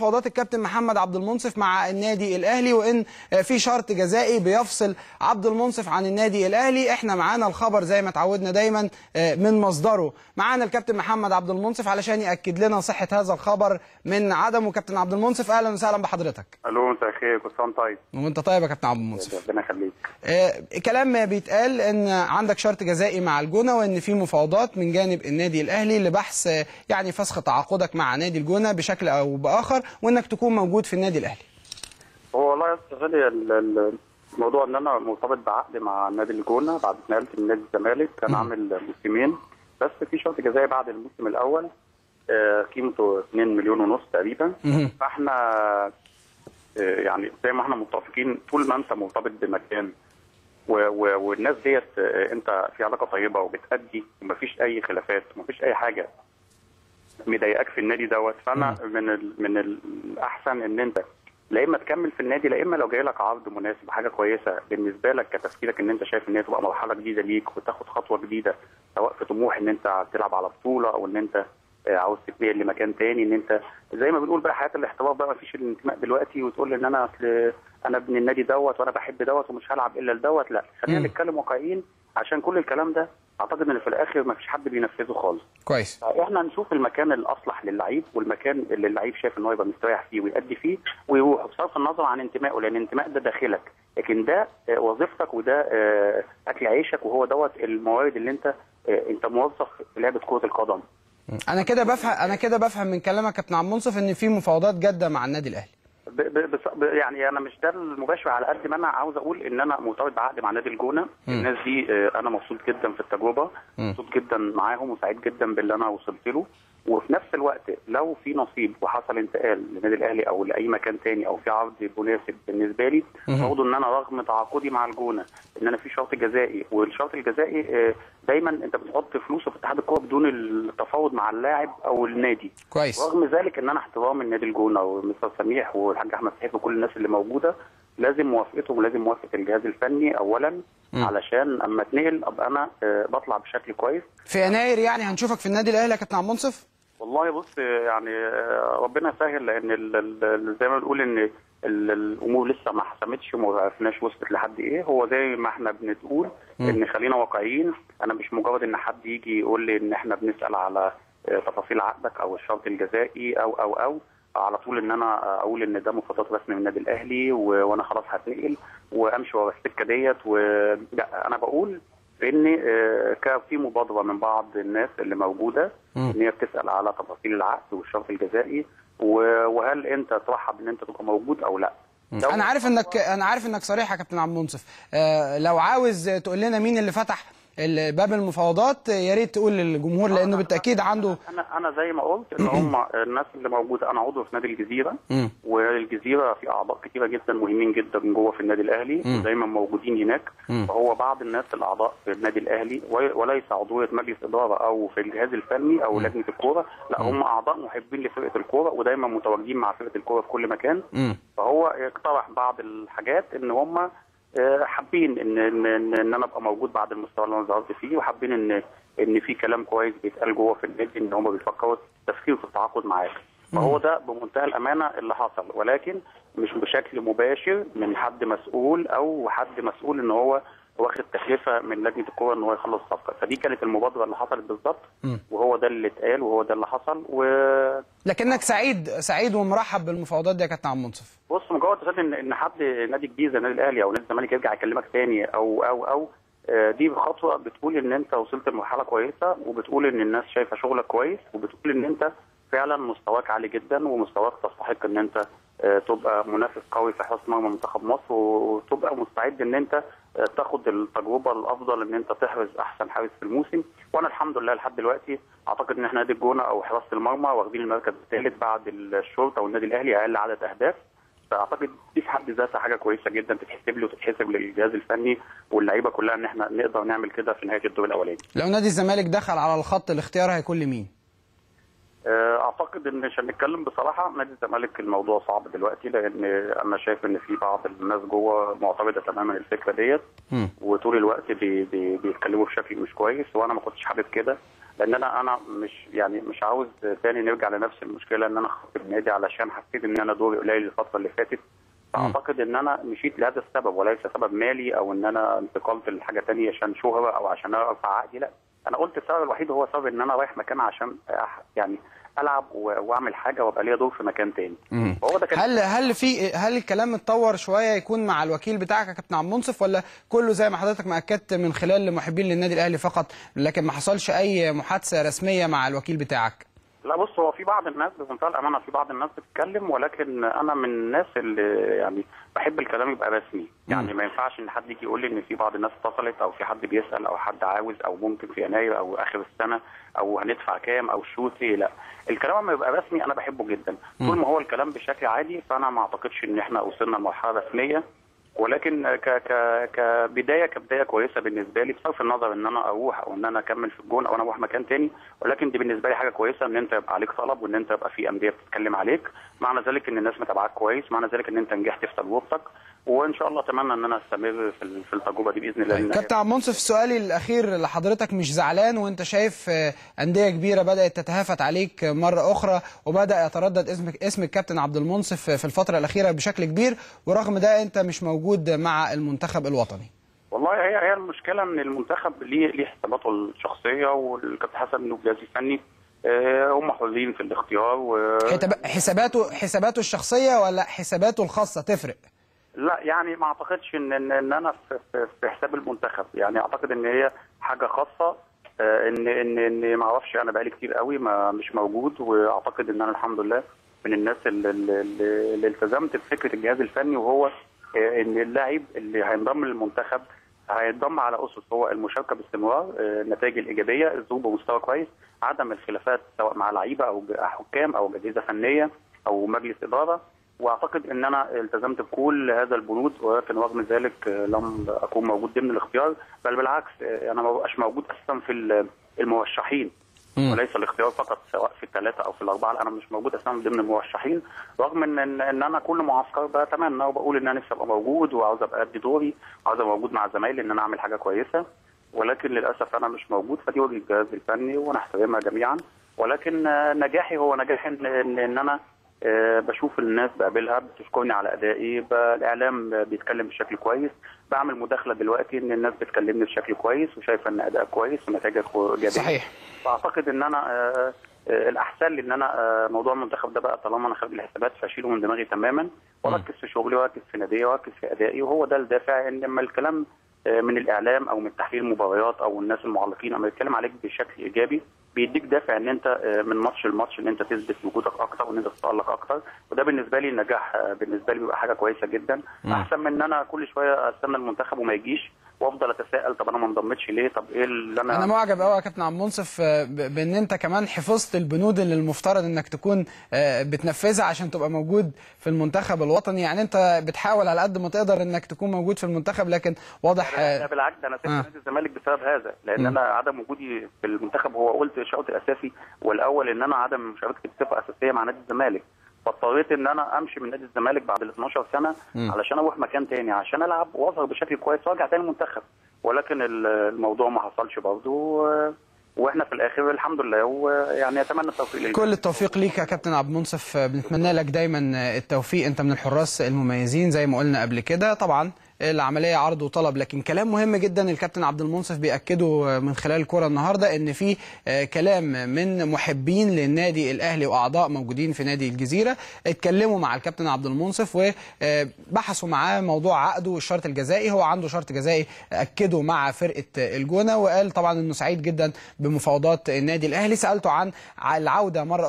مفاوضات الكابتن محمد عبد المنصف مع النادي الاهلي وان في شرط جزائي بيفصل عبد المنصف عن النادي الاهلي احنا معانا الخبر زي ما اتعودنا دايما من مصدره معانا الكابتن محمد عبد المنصف علشان ياكد لنا صحه هذا الخبر من عدمه كابتن عبد المنصف اهلا وسهلا بحضرتك الو مساء الخير كل سنه طيب وانت طيب يا كابتن عبد المنصف ربنا يخليك آه كلام بيتقال ان عندك شرط جزائي مع الجونه وان في مفاوضات من جانب النادي الاهلي لبحث آه يعني فسخ تعاقدك مع نادي الجونه بشكل او باخر وانك تكون موجود في النادي الاهلي هو والله يا استاذ غالي ال- ال- الموضوع ان انا مرتبط بعقد مع نادي الجونه بعد ما نقلت من نادي الزمالك كان عامل موسمين بس في شرط جزائي بعد الموسم الاول آه، قيمته 2 مليون ونص تقريبا فاحنا آه، يعني زي ما احنا متفقين طول ما انت مرتبط بمكان و- و- والناس ديت آه، انت في علاقه طيبه وبتأدي ومفيش اي خلافات ومفيش اي حاجه مضايقاك في النادي دوت فانا من ال من الاحسن ان انت لا اما تكمل في النادي لا اما لو جاي لك عرض مناسب حاجه كويسه بالنسبه لك كتفكيرك ان انت شايف ان هي تبقى مرحله جديده ليك وتاخد خطوه جديده سواء في طموح ان انت تلعب على بطوله او ان انت آه، عاوز تتنقل لمكان تاني ان انت زي ما بنقول بقى حياه الاحتراف بقى ما فيش الانتماء دلوقتي وتقول لي ان انا اصل انا ابن النادي دوت وانا بحب دوت ومش هلعب الا لدوت لا خلينا مم. نتكلم واقعيين عشان كل الكلام ده اعتقد ان في الاخر ما فيش حد بينفذه خالص كويس احنا نشوف المكان الاصلح للعيب والمكان اللي اللعيب شايف ان هو يبقى مستريح فيه ويأدي فيه ويروح بصرف النظر عن انتمائه لان الانتماء ده داخلك لكن ده آه، وظيفتك وده آه، اكل عيشك وهو دوت الموارد اللي انت آه، انت موظف في لعبه كره القدم انا كده بفهم انا كده بفهم من كلامك يا كابتن عبد المنصف ان في مفاوضات جاده مع النادي الاهلي ب ب بص- ب يعني انا مش ده المباشر على قد ما انا عاوز اقول ان انا مرتبط بعقد مع نادي الجونه الناس دي آه، انا مبسوط جدا في التجربه مبسوط جدا معاهم وسعيد جدا باللي انا وصلت له وفي نفس الوقت لو في نصيب وحصل انتقال للنادي الاهلي او لاي مكان تاني او في عرض مناسب بالنسبه لي برضه ان انا رغم تعاقدي مع الجونه ان انا في شرط جزائي والشرط الجزائي آه، دايما انت بتحط فلوسه في اتحاد الكوره بدون التفاوض مع اللاعب او النادي كويس رغم ذلك ان انا احترام النادي الجونه ومستر سميح والحاج احمد سعيد وكل الناس اللي موجوده لازم موافقتهم ولازم موافقه الجهاز الفني اولا علشان اما اتنقل ابقى انا آه، بطلع بشكل كويس في يناير يعني هنشوفك في النادي الاهلي يا كابتن عبد المنصف والله بص آه، يعني آه، ربنا يسهل لان ال- ال- ال- زي ما بنقول ان ال- الامور لسه ما حسمتش وما عرفناش وصلت لحد ايه هو زي ما احنا بنقول ان خلينا واقعيين انا مش مجرد ان حد يجي يقول لي ان احنا بنسال على آه، تفاصيل عقدك او الشرط الجزائي او او او على طول ان انا اقول ان ده مخطط رسمي من النادي الاهلي و- وانا خلاص هتنقل وامشي ورا السكه ديت و لا انا بقول ان آه، كان في مبادره من بعض الناس اللي موجوده ان هي بتسال على تفاصيل العقد والشرط الجزائي و- وهل انت ترحب ان انت تبقى موجود او لا لو- انا عارف انك انا عارف انك صريح يا كابتن عبد المنصف آه لو عاوز تقول لنا مين اللي فتح ال- باب المفاوضات آه، يا ريت تقول للجمهور لانه بالتاكيد عنده انا انا زي ما قلت ان هم الناس اللي موجوده انا عضو في نادي الجزيره مم. والجزيره في اعضاء كتيره جدا مهمين جدا جوه في النادي الاهلي ودايما موجودين هناك فهو بعض الناس الاعضاء في النادي الاهلي و- وليس عضويه مجلس اداره او في الجهاز الفني او لجنه الكوره لا هم اعضاء محبين لفرقه الكوره ودايما متواجدين مع فرقه الكوره في كل مكان مم. فهو اقترح بعض الحاجات ان هم آه، حابين ان ان ان إن انا ابقى موجود بعد المستوى اللي انا ظهرت فيه وحابين ان ان في كلام كويس بيتقال جوه في النادي ان هم بيفكروا تفكير في التعاقد معاك فهو ده بمنتهى الامانه اللي حصل ولكن مش بشكل مباشر من حد مسؤول او حد مسؤول ان هو واخد تكلفه من لجنه الكوره ان هو يخلص صفقه فدي كانت المبادره اللي حصلت بالظبط وهو ده اللي اتقال وهو ده اللي حصل و لكنك سعيد سعيد ومرحب بالمفاوضات دي يا كابتن عبد المنصف بص مجرد تخيل ان ان حد نادي الجيزه نادي الاهلي او نادي الزمالك يرجع يكلمك تاني او او او آه، دي خطوه بتقول ان انت وصلت لمرحله كويسه وبتقول ان الناس شايفه شغلك كويس وبتقول ان انت فعلا مستواك عالي جدا ومستواك تستحق ان انت آه، تبقى منافس قوي في حراسه مرمى منتخب مصر وتبقى مستعد ان انت آه، تاخد التجربه الافضل ان انت تحرز احسن حارس في الموسم وانا الحمد لله لحد دلوقتي اعتقد ان احنا نادي الجونه او حراسه المرمى واخدين المركز الثالث بعد الشرطه والنادي الاهلي اقل عدد اهداف فاعتقد دي في حد ذاتها حاجه كويسه جدا تتحسب لي وتتحسب للجهاز الفني واللعيبه كلها ان احنا نقدر نعمل كده في نهايه الدور الاولاني. لو نادي الزمالك دخل على الخط الاختيار هيكون لمين آه، اعتقد ان عشان نتكلم بصراحه نادي الزمالك الموضوع صعب دلوقتي لان انا شايف ان في بعض الناس جوه معترضه تماما الفكره ديت مم. وطول الوقت بي بي بيتكلموا بشكل مش كويس وانا ما كنتش حابب كده لان انا انا مش يعني مش عاوز تاني نرجع لنفس المشكله ان انا خسرت النادي علشان حسيت ان انا دوري قليل الفتره اللي فاتت فاعتقد ان انا مشيت لهذا السبب وليس سبب مالي او ان انا انتقلت لحاجه تانية عشان شهره او عشان ارفع عقدي لا انا قلت السبب الوحيد هو سبب ان انا رايح مكان عشان أح يعني العب و- واعمل حاجه وابقى ليا دور في مكان تاني وهو ده كان هل هل في هل الكلام اتطور شويه يكون مع الوكيل بتاعك يا كابتن عبد المنصف ولا كله زي ما حضرتك ما اكدت من خلال محبين للنادي الاهلي فقط لكن ما حصلش اي محادثه رسميه مع الوكيل بتاعك لا بص هو في بعض الناس بمنتهى الامانه في بعض الناس بتتكلم ولكن انا من الناس اللي يعني بحب الكلام يبقى رسمي يعني ما ينفعش ان حد يجي يقول لي ان في بعض الناس اتصلت او في حد بيسال او حد عاوز او ممكن في يناير او اخر السنه او هندفع كام او شوتي لا الكلام لما يبقى رسمي انا بحبه جدا طول ما هو الكلام بشكل عادي فانا ما اعتقدش ان احنا وصلنا لمرحله رسميه ولكن ك ك كبدايه كبدايه كويسه بالنسبه لي بصرف النظر ان انا اروح او ان انا اكمل في الجون او انا اروح مكان تاني ولكن دي بالنسبه لي حاجه كويسه ان انت يبقى عليك طلب وان انت يبقى في انديه بتتكلم عليك معنى ذلك ان الناس متابعاك كويس معنى ذلك ان انت نجحت في تجربتك وان شاء الله اتمنى ان انا استمر في ال- في التجربه دي باذن الله لأن كابتن عبد المنصف سؤالي الاخير لحضرتك مش زعلان وانت شايف آه، انديه كبيره بدات تتهافت عليك مره اخرى وبدا يتردد اسم اسم الكابتن عبد المنصف في الفتره الاخيره بشكل كبير ورغم ده انت مش موجود مع المنتخب الوطني والله هي هي المشكله ان المنتخب ليه ليه حساباته الشخصيه والكابتن حسن انه جهاز فني آه، هم حرين في الاختيار و... حتب- حساباته حساباته الشخصيه ولا حساباته الخاصه تفرق لا يعني ما اعتقدش ان ان, إن انا في, في, في حساب المنتخب يعني اعتقد ان هي حاجه خاصه آه، ان ان ان ما اعرفش انا بقالي كتير قوي ما مش موجود واعتقد ان انا الحمد لله من الناس اللي, اللي, اللي التزمت بفكره الجهاز الفني وهو آه، ان اللاعب اللي هينضم للمنتخب هينضم على اسس هو المشاركه باستمرار آه، النتائج الايجابيه الظهور بمستوى كويس عدم الخلافات سواء مع لعيبه او ج- حكام او اجهزه فنيه او مجلس اداره واعتقد ان انا التزمت بكل هذا البنود ولكن رغم ذلك آه، لم اكون موجود ضمن الاختيار بل بالعكس آه، انا ما ببقاش موجود اساسا في ال- المرشحين وليس الاختيار فقط سواء في الثلاثه او في الاربعه لا انا مش موجود اساسا ضمن المرشحين رغم ان ان, إن انا كل معسكر بتمنى وبقول ان انا نفسي ابقى موجود وعاوز ابقى ادي دوري عاوز ابقى موجود مع زمايلي ان انا اعمل حاجه كويسه ولكن للاسف انا مش موجود فدي وجهه الجهاز الفني ونحترمها جميعا ولكن آه، نجاحي هو نجاح ان ان, إن انا آه، بشوف الناس بقابلها بتشكرني على ادائي ب- الاعلام آه، بيتكلم بشكل كويس بعمل مداخله دلوقتي ان الناس بتكلمني بشكل كويس وشايفه ان اداء كويس ونتائجك ايجابيه صحيح فاعتقد ان انا آه، آه، الاحسن لي ان انا آه، موضوع المنتخب ده بقى طالما انا خارج الحسابات فاشيله من دماغي تماما واركز في شغلي واركز في نادي واركز في ادائي وهو ده الدافع ان لما الكلام آه، من الاعلام او من تحليل المباريات او الناس المعلقين اما يتكلم عليك بشكل ايجابي بيديك دافع ان انت آه، من ماتش لماتش ان انت تثبت وجودك اكتر وان انت تتالق اكتر وده بالنسبه لي النجاح آه، بالنسبه لي بيبقى حاجه كويسه جدا احسن من ان انا كل شويه استنى المنتخب وما يجيش وافضل اتساءل طب انا ما انضمتش ليه طب ايه اللي انا انا معجب قوي يا كابتن عبد المنصف آه، ب- بان انت كمان حفظت البنود اللي المفترض انك تكون آه، بتنفذها عشان تبقى موجود في المنتخب الوطني يعني انت بتحاول على قد ما تقدر انك تكون موجود في المنتخب لكن واضح لا آه، بالعكس ده انا سبت آه. نادي الزمالك بسبب هذا لان انا عدم وجودي في المنتخب هو قلت الشوط الاساسي والاول ان انا عدم مشاركتي بصفه اساسيه مع نادي الزمالك فاضطريت ان انا امشي من نادي الزمالك بعد ال 12 سنه علشان اروح مكان تاني عشان العب واظهر بشكل كويس وارجع تاني المنتخب ولكن ال- الموضوع ما حصلش برضه و- واحنا في الاخر الحمد لله ويعني اتمنى التوفيق للجميع. كل التوفيق ليك يا كابتن عبد المنصف آه، بنتمنى لك دايما آه، التوفيق انت من الحراس المميزين زي ما قلنا قبل كده طبعا العمليه عرض وطلب لكن كلام مهم جدا الكابتن عبد المنصف بياكده آه، من خلال الكره النهارده ان في آه، كلام من محبين للنادي الاهلي واعضاء موجودين في نادي الجزيره اتكلموا مع الكابتن عبد المنصف وبحثوا معاه موضوع عقده والشرط الجزائي هو عنده شرط جزائي اكده مع فرقه الجونه وقال طبعا انه سعيد جدا بمفاوضات النادي الاهلي سالته عن العوده مره